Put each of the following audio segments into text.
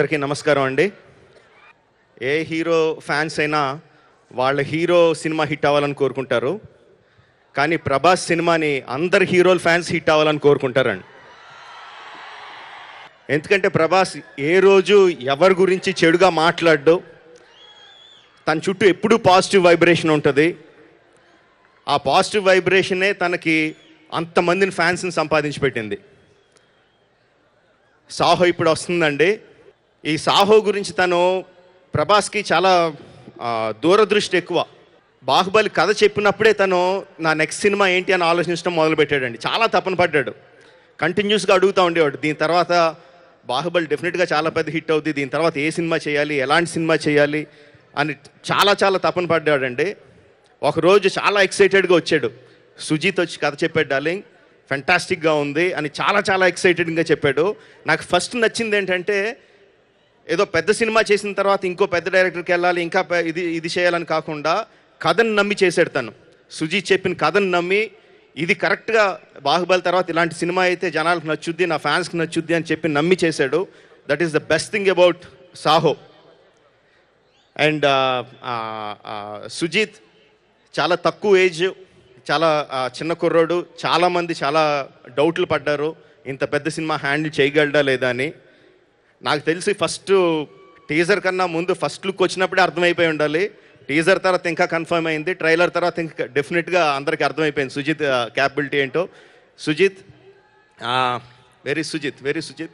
అందరికీ నమస్కారం అండి ఏ హీరో ఫ్యాన్స్ అయినా వాళ్ళ హీరో సినిమా హిట్ అవ్వాలని కోరుకుంటారు కానీ ప్రభాస్ సినిమాని అందరు హీరోల ఫ్యాన్స్ హిట్ అవ్వాలని కోరుకుంటారండి ఎందుకంటే ప్రభాస్ ఏ రోజు ఎవరి గురించి చెడుగా మాట్లాడ్డు తన చుట్టూ ఎప్పుడూ పాజిటివ్ వైబ్రేషన్ ఉంటుంది ఆ పాజిటివ్ వైబ్రేషనే తనకి అంతమందిని ఫ్యాన్స్ని సంపాదించి పెట్టింది సాహో ఇప్పుడు వస్తుందండి ఈ సాహో గురించి తను ప్రభాస్కి చాలా ఆ, దూరదృష్టి ఎక్కువ బాహుబలి కథ చెప్పినప్పుడే తను నా నెక్స్ట్ సినిమా ఏంటి అని ఆలోచించడం మొదలుపెట్టాడండి చాలా తపన పడ్డాడు కంటిన్యూస్గా అడుగుతూ ఉండేవాడు దీని తర్వాత బాహుబలి డెఫినెట్గా చాలా పెద్ద హిట్ అవుద్ది దీని తర్వాత ఏ సినిమా చేయాలి ఎలాంటి సినిమా చేయాలి అని చాలా చాలా తపన పడ్డాడండి ఒకరోజు చాలా ఎక్సైటెడ్గా వచ్చాడు సుజీత్ వచ్చి కథ చెప్పాడు డార్లింగ్ ఫెంటాస్టిక్గా ఉంది అని చాలా చాలా ఎక్సైటెడ్గా చెప్పాడు నాకు ఫస్ట్ నచ్చింది ఏంటంటే ఏదో పెద్ద సినిమా చేసిన తర్వాత ఇంకో పెద్ద డైరెక్టర్కి వెళ్ళాలి ఇంకా పె- ఇది ఇది చేయాలని కాకుండా కథను నమ్మి చేశాడు తను సుజీత్ చెప్పిన కథను నమ్మి ఇది కరెక్ట్గా బాహుబలి తర్వాత ఇలాంటి సినిమా అయితే జనాలకు నచ్చుద్ది నా ఫ్యాన్స్కి నచ్చుద్ది అని చెప్పి నమ్మి చేశాడు that is the best thing about Saaho and Sujeeth చాలా తక్కువ ఏజ్ చాలా ఆ, చిన్న కుర్రోడు చాలామంది చాలా డౌట్లు పడ్డారు ఇంత పెద్ద సినిమా హ్యాండిల్ చేయగలడా లేదా అని నాకు తెలిసి ఫస్ట్ టీజర్ కన్నా ముందు ఫస్ట్ లుక్ వచ్చినప్పుడే అర్థమైపోయి ఉండాలి టీజర్ తర్వాత ఇంకా కన్ఫర్మ్ అయింది ట్రైలర్ తర్వాత ఇంకా డెఫినెట్గా అందరికీ అర్థమైపోయింది సుజిత్ క్యాపబిలిటీ ఏంటో Sujeeth very Sujeeth very Sujeeth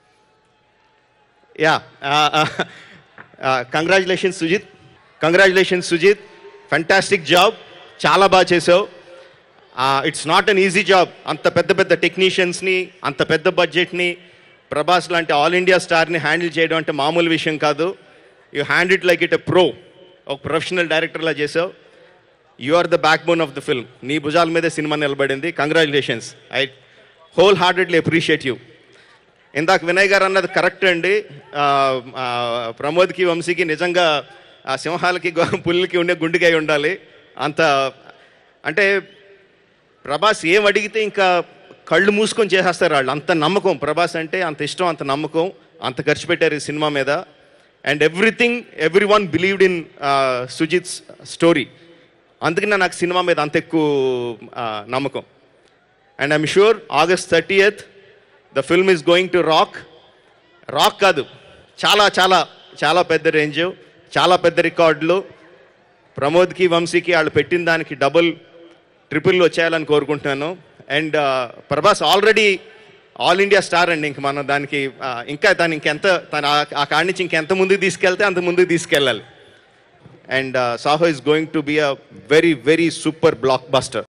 yeah congratulations Sujeeth congratulations Sujeeth fantastic job చాలా బాగా చేసావు it's not an easy job అంత పెద్ద పెద్ద టెక్నీషియన్స్ని అంత పెద్ద బడ్జెట్ని ప్రభాస్ లాంటి ఆల్ ఇండియా స్టార్ని హ్యాండిల్ చేయడం అంటే మామూలు విషయం కాదు you hand it like it a pro ఒక ప్రొఫెషనల్ డైరెక్టర్లా చేసావు you are the backbone of the film నీ భుజాల మీదే సినిమా నిలబడింది congratulations I wholeheartedly appreciate you ఇందాక వినయ్ గారు అన్నది కరెక్ట్ అండి ఆ, ఆ, ప్రమోద్కి వంశీకి నిజంగా ఆ సింహాలకి గో- పుల్లికి ఉండే గుండెకాయ ఉండాలి అంత అంటే ప్రభాస్ ఏం అడిగితే ఇంకా కళ్ళు మూసుకొని చేసేస్తారు వాళ్ళు అంత నమ్మకం ప్రభాస్ అంటే అంత ఇష్టం అంత నమ్మకం అంత ఖర్చు పెట్టారు ఈ సినిమా మీద and everything every one believed in Sujeeth's story అందుకనే నాకు సినిమా మీద అంత ఎక్కువ ఆ, నమ్మకం and I'm sure August thirtieth the film is going to rock rock కాదు చాలా చాలా చాలా పెద్ద రేంజ్ చాలా పెద్ద రికార్డులు ప్రమోద్కి వంశీకి వాళ్ళు పెట్టిన దానికి డబుల్ ట్రిపుల్ వచ్చేయాలని కోరుకుంటున్నాను and Prabhas already all India star అండి ఇంక మనం దానికి ఆ, ఇంకా తను ఇంకెంత తను ఆ- ఆ కాడి నుంచి ఇంకెంత ముందుకు తీసుకెళ్తే అంత ముందుకు తీసుకెళ్ళాలి and Saaho is going to be a very very super block buster